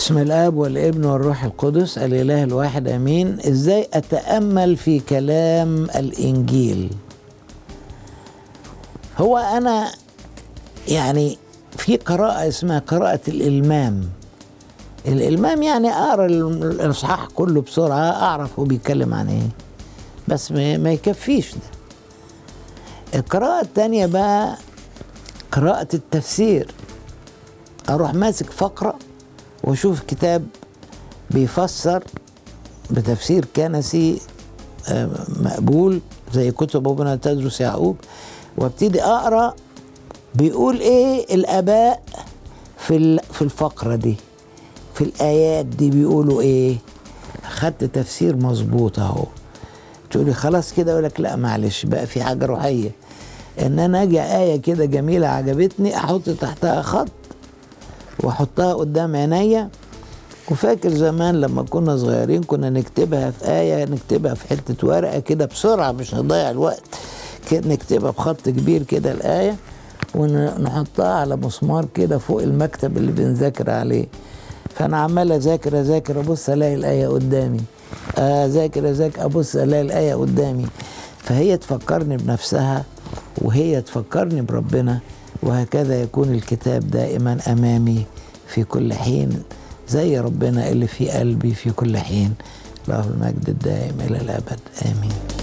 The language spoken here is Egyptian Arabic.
بسم الاب والابن والروح القدس الاله الواحد امين ازاي اتامل في كلام الانجيل هو انا يعني في قراءه اسمها قراءه الالمام الالمام يعني اقرا الاصحاح كله بسرعه اعرف هو بيتكلم عن ايه بس ما ما يكفيش ده القراءه التانية بقى قراءه التفسير اروح ماسك فقره واشوف كتاب بيفسر بتفسير كنسي مقبول زي كتب ابونا تدرس يعقوب وابتدي اقرا بيقول ايه الاباء في في الفقره دي في الايات دي بيقولوا ايه خدت تفسير مظبوط اهو تقولي خلاص كده اقول لك لا معلش بقى في حاجه روحيه ان انا اجي ايه كده جميله عجبتني احط تحتها خط واحطها قدام عينيا وفاكر زمان لما كنا صغيرين كنا نكتبها في آية نكتبها في حتة ورقة كده بسرعة مش نضيع الوقت كده نكتبها بخط كبير كده الآية ونحطها على مسمار كده فوق المكتب اللي بنذاكر عليه فأنا عمال أذاكر أذاكر أبص ألاقي الآية قدامي أذاكر أذاكر أبص ألاقي الآية قدامي فهي تفكرني بنفسها وهي تفكرني بربنا وهكذا يكون الكتاب دائما امامي في كل حين زي ربنا اللي في قلبي في كل حين له المجد الدائم الى الابد امين